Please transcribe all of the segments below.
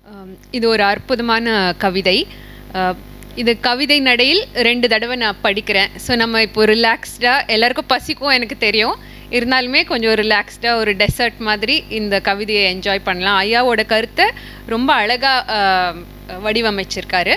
ஆம், இது ஒரு அற்புதமான கவிதை ஆ, இது கவிதை நடையில் ரெண்டு தடவை நான் படிக்கிறேன் ஸோ நம்ம இப்போ ரிலாக்ஸ்டாக எல்லாருக்கும் பசிக்கும் எனக்கு தெரியும் இருந்தாலுமே கொஞ்சம் ரிலாக்ஸ்டாக ஒரு டெசர்ட் மாதிரி இந்த கவிதையை என்ஜாய் பண்ணலாம் ஐயாவோட கருத்தை ரொம்ப அழகாக வடிவமைச்சிருக்காரு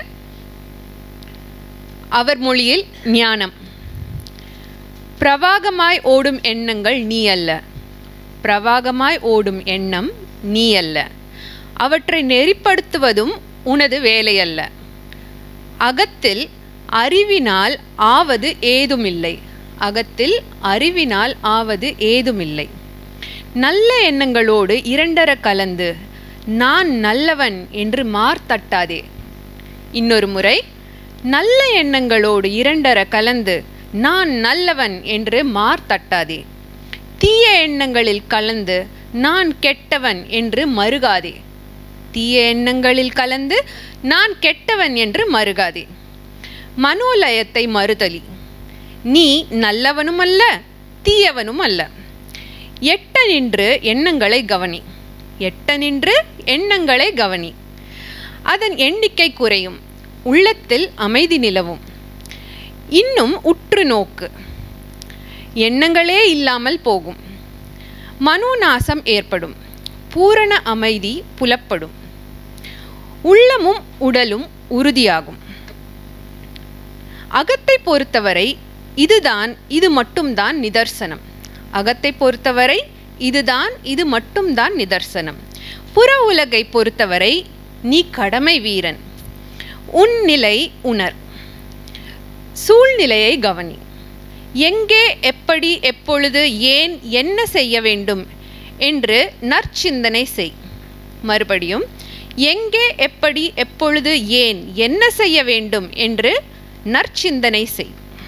அவர் மொழியில் ஞானம் பிரவாகமாய் ஓடும் எண்ணங்கள் நீ அல்ல பிரவாகமாய் ஓடும் எண்ணம் நீ அல்ல அவற்றை நெறிப்படுத்துவதும் உனது வேலையல்ல அகத்தில் அறிவினால் ஆவது ஏதுமில்லை அகத்தில் அறிவினால் ஆவது ஏதுமில்லை நல்ல எண்ணங்களோடு இரண்டர கலந்து நான் நல்லவன் என்று மார்த்தட்டாதே இன்னொரு முறை நல்ல எண்ணங்களோடு இரண்டர கலந்து நான் நல்லவன் என்று மார்த்தட்டாதே தீய எண்ணங்களில் கலந்து நான் கெட்டவன் என்று மறுகாதே தீய எண்ணங்களில் கலந்து நான் கெட்டவன் என்று மறுகாதே மனோலயத்தை மறுதலி நீ நல்லவனும் அல்ல தீயவனும் அல்ல எட்ட நின்று எண்ணங்களை கவனி எட்ட நின்று எண்ணங்களை கவனி அதன் எண்ணிக்கை குறையும் உள்ளத்தில் அமைதி நிலவும் இன்னும் உற்று நோக்கு எண்ணங்களே இல்லாமல் போகும் மனோநாசம் ஏற்படும் பூரண அமைதி புலப்படும் உள்ளமும் உடலும் உறுதியாகும் அகத்தை பொறுத்தவரை இதுதான் இது மட்டும்தான் நிதர்சனம் அகத்தை பொறுத்தவரை இதுதான் இது மட்டும்தான் நிதர்சனம் புற உலகை பொறுத்தவரை நீ கடமை வீரன் உன் நிலை உணர் சூழ்நிலையை கவனி எங்கே எப்படி எப்பொழுது ஏன் என்ன செய்ய வேண்டும் என்று நற்சிந்தனை செய் மறுபடியும் எங்கே எப்படி எப்பொழுது ஏன் என்ன செய்ய வேண்டும் என்று நற்சிந்தனை செய்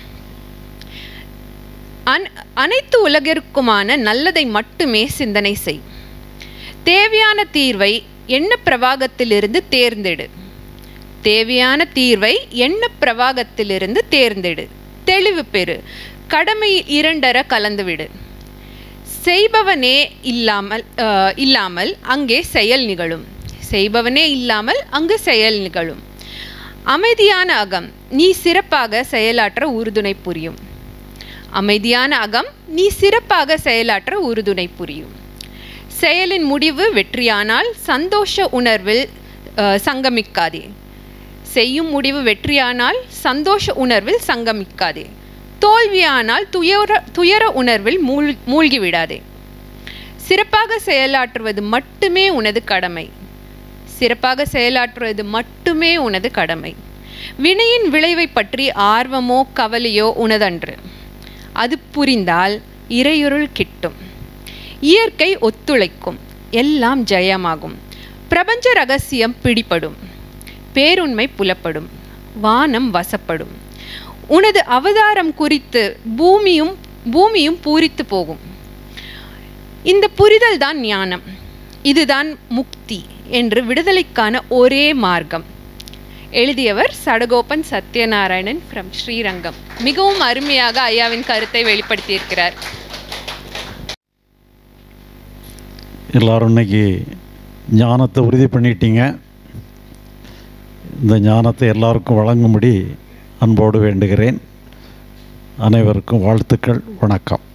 அன் அனைத்து உலகிற்குமான நல்லதை மட்டுமே சிந்தனை செய் தேவையான தீர்வை எண்ண பிரவாகத்திலிருந்து தேர்ந்தெடு தேவையான தீர்வை எண்ண பிரவாகத்திலிருந்து தேர்ந்தெடு தெளிவு பெறு கடமையில் இரண்டர கலந்துவிடு செய்பவனே இல்லாமல் அஹ், இல்லாமல் அங்கே செயல் நிகழும் செய்பவனே இல்லாமல் அங்கு செயல் நிகழும் அமைதியான அகம் நீ சிறப்பாக செயலாற்ற உறுதுணை புரியும் அமைதியான அகம் நீ சிறப்பாக செயலாற்ற உறுதுணை புரியும் செயலின் முடிவு வெற்றியானால் சந்தோஷ உணர்வில் அஹ், சங்கமிக்காதே செய்யும் முடிவு வெற்றியானால் சந்தோஷ உணர்வில் சங்கமிக்காதே தோல்வியானால் துயர துயர உணர்வில் மூழ் மூழ்கி விடாதே சிறப்பாக செயலாற்றுவது மட்டுமே உனது கடமை சிறப்பாக செயலாற்றுவது மட்டுமே உனது கடமை வினையின் விளைவை பற்றி ஆர்வமோ கவலையோ உனதன்று அது புரிந்தால் இறையுருள் கிட்டும் இயற்கை ஒத்துழைக்கும் எல்லாம் ஜெயமாகும் பிரபஞ்ச ரகசியம் பிடிபடும் பேருண்மை புலப்படும் வானம் வசப்படும் உனது அவதாரம் குறித்து பூமியும் பூமியும் பூரித்து போகும் இந்த புரிதல் தான் ஞானம் இதுதான் முக்தி என்று விடுதலைக்கான ஒரே மார்க்கம் எழுதியவர் சடகோபன் சத்யநாராயணன் ஃப்ரம் ஸ்ரீரங்கம் மிகவும் அருமையாக ஐயாவின் கருத்தை வெளிப்படுத்தியிருக்கிறார் எல்லாரும் இன்னைக்கு ஞானத்தை உறுதி பண்ணிட்டீங்க இந்த ஞானத்தை எல்லாருக்கும் வழங்கும்படி அன்போடு வேண்டுகிறேன் அனைவருக்கும் வாழ்த்துக்கள் வணக்கம்